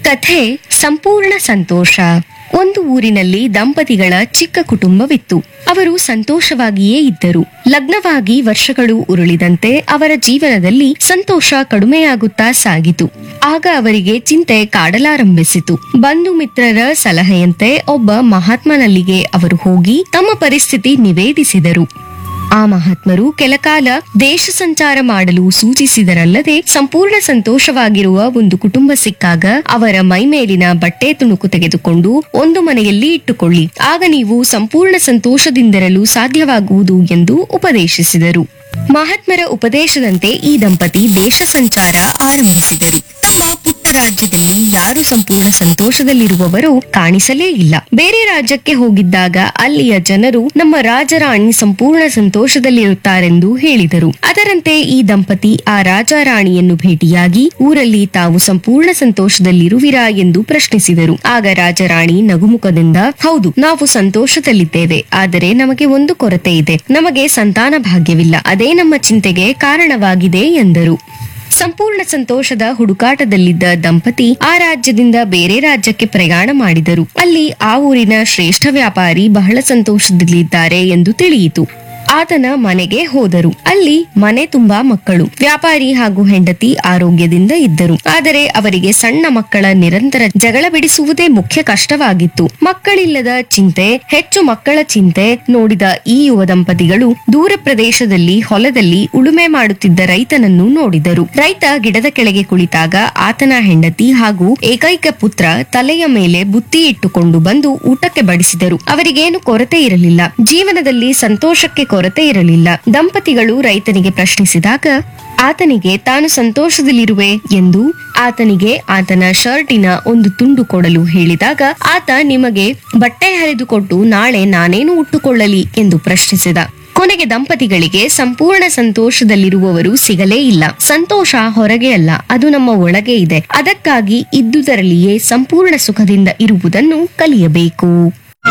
ಕಥೆ ಸಂಪೂರ್ಣ ಸಂತೋಷ ಒಂದು ಊರಿನಲ್ಲಿ ದಂಪತಿಗಳ ಚಿಕ್ಕ ಕುಟುಂಬವಿತ್ತು ಅವರು ಸಂತೋಷವಾಗಿಯೇ ಇದ್ದರು ಲಗ್ನವಾಗಿ ವರ್ಷಗಳು ಉರುಳಿದಂತೆ ಅವರ ಜೀವನದಲ್ಲಿ ಸಂತೋಷ ಕಡಿಮೆಯಾಗುತ್ತಾ ಸಾಗಿತು ಆಗ ಅವರಿಗೆ ಚಿಂತೆ ಕಾಡಲಾರಂಭಿಸಿತು ಬಂಧು ಮಿತ್ರರ ಸಲಹೆಯಂತೆ ಒಬ್ಬ ಮಹಾತ್ಮನಲ್ಲಿಗೆ ಅವರು ಹೋಗಿ ತಮ್ಮ ಪರಿಸ್ಥಿತಿ ನಿವೇದಿಸಿದರು ಆ ಮಹಾತ್ಮರು ಕೆಲಕಾಲ ದೇಶ ಸಂಚಾರ ಮಾಡಲು ಸೂಚಿಸಿದರಲ್ಲದೆ ಸಂಪೂರ್ಣ ಸಂತೋಷವಾಗಿರುವ ಒಂದು ಕುಟುಂಬ ಸಿಕ್ಕಾಗ ಅವರ ಮೈಮೇಲಿನ ಬಟ್ಟೆ ತುಣುಕು ತೆಗೆದುಕೊಂಡು ಒಂದು ಮನೆಯಲ್ಲಿ ಇಟ್ಟುಕೊಳ್ಳಿ ಆಗ ನೀವು ಸಂಪೂರ್ಣ ಸಂತೋಷದಿಂದಿರಲು ಸಾಧ್ಯವಾಗುವುದು ಎಂದು ಉಪದೇಶಿಸಿದರು ಮಹಾತ್ಮರ ಉಪದೇಶದಂತೆ ಈ ದಂಪತಿ ದೇಶ ಸಂಚಾರ ಆರಂಭಿಸಿದರು ತಮ್ಮ ಪುಟ್ಟ ರಾಜ್ಯದಲ್ಲಿ ಯಾರು ಸಂಪೂರ್ಣ ಸಂತೋಷದಲ್ಲಿರುವವರು ಕಾಣಿಸಲೇ ಇಲ್ಲ ಬೇರೆ ರಾಜ್ಯಕ್ಕೆ ಹೋಗಿದ್ದಾಗ ಅಲ್ಲಿಯ ಜನರು ನಮ್ಮ ರಾಜರಾಣಿ ಸಂಪೂರ್ಣ ಸಂತೋಷದಲ್ಲಿರುತ್ತಾರೆಂದು ಹೇಳಿದರು ಅದರಂತೆ ಈ ದಂಪತಿ ಆ ರಾಜ ರಾಣಿಯನ್ನು ಭೇಟಿಯಾಗಿ ಊರಲ್ಲಿ ತಾವು ಸಂಪೂರ್ಣ ಸಂತೋಷದಲ್ಲಿರುವಿರಾ ಎಂದು ಪ್ರಶ್ನಿಸಿದರು ಆಗ ರಾಜರಾಣಿ ನಗುಮುಖದಿಂದ ಹೌದು ನಾವು ಸಂತೋಷದಲ್ಲಿದ್ದೇವೆ ಆದರೆ ನಮಗೆ ಒಂದು ಕೊರತೆ ಇದೆ ನಮಗೆ ಸಂತಾನ ಭಾಗ್ಯವಿಲ್ಲ ಅದೇ ನಮ್ಮ ಚಿಂತೆಗೆ ಕಾರಣವಾಗಿದೆ ಎಂದರು ಸಂಪೂರ್ಣ ಸಂತೋಷದ ಹುಡುಕಾಟದಲ್ಲಿದ್ದ ದಂಪತಿ ಆ ರಾಜ್ಯದಿಂದ ಬೇರೆ ರಾಜ್ಯಕ್ಕೆ ಪ್ರಯಾಣ ಮಾಡಿದರು ಅಲ್ಲಿ ಆ ಊರಿನ ಶ್ರೇಷ್ಠ ವ್ಯಾಪಾರಿ ಬಹಳ ಸಂತೋಷದಲ್ಲಿದ್ದಾರೆ ಎಂದು ತಿಳಿಯಿತು ಆತನ ಮನೆಗೆ ಹೋದರು ಅಲ್ಲಿ ಮನೆ ತುಂಬಾ ಮಕ್ಕಳು ವ್ಯಾಪಾರಿ ಹಾಗೂ ಹೆಂಡತಿ ಆರೋಗ್ಯದಿಂದ ಇದ್ದರು ಆದರೆ ಅವರಿಗೆ ಸಣ್ಣ ಮಕ್ಕಳ ನಿರಂತರ ಜಗಳ ಬಿಡಿಸುವುದೇ ಮುಖ್ಯ ಕಷ್ಟವಾಗಿತ್ತು ಮಕ್ಕಳಿಲ್ಲದ ಚಿಂತೆ ಹೆಚ್ಚು ಮಕ್ಕಳ ಚಿಂತೆ ನೋಡಿದ ಈ ಯುವ ದಂಪತಿಗಳು ದೂರ ಪ್ರದೇಶದಲ್ಲಿ ಹೊಲದಲ್ಲಿ ಉಳುಮೆ ಮಾಡುತ್ತಿದ್ದ ರೈತನನ್ನು ನೋಡಿದರು ರೈತ ಗಿಡದ ಕೆಳಗೆ ಕುಳಿತಾಗ ಆತನ ಹೆಂಡತಿ ಹಾಗೂ ಏಕೈಕ ಪುತ್ರ ತಲೆಯ ಮೇಲೆ ಬುತ್ತಿ ಇಟ್ಟುಕೊಂಡು ಬಂದು ಊಟಕ್ಕೆ ಬಡಿಸಿದರು ಅವರಿಗೇನು ಕೊರತೆ ಇರಲಿಲ್ಲ ಜೀವನದಲ್ಲಿ ಸಂತೋಷಕ್ಕೆ ಕೊರತೆ ಇರಲಿಲ್ಲ ದಂಪತಿಗಳು ರೈತನಿಗೆ ಪ್ರಶ್ನಿಸಿದಾಗ ಆತನಿಗೆ ತಾನು ಸಂತೋಷದಲ್ಲಿರುವೆ ಎಂದು ಆತನಿಗೆ ಆತನ ಶರ್ಟಿನ ಒಂದು ತುಂಡು ಕೊಡಲು ಹೇಳಿದಾಗ ಆತ ನಿಮಗೆ ಬಟ್ಟೆ ಹರಿದುಕೊಟ್ಟು ನಾಳೆ ನಾನೇನು ಉಟ್ಟುಕೊಳ್ಳಲಿ ಎಂದು ಪ್ರಶ್ನಿಸಿದ ಕೊನೆಗೆ ದಂಪತಿಗಳಿಗೆ ಸಂಪೂರ್ಣ ಸಂತೋಷದಲ್ಲಿರುವವರು ಸಿಗಲೇ ಇಲ್ಲ ಸಂತೋಷ ಹೊರಗೆ ಅಲ್ಲ ಅದು ನಮ್ಮ ಒಳಗೆ ಇದೆ ಅದಕ್ಕಾಗಿ ಇದ್ದುದರಲ್ಲಿಯೇ ಸಂಪೂರ್ಣ ಸುಖದಿಂದ ಇರುವುದನ್ನು ಕಲಿಯಬೇಕು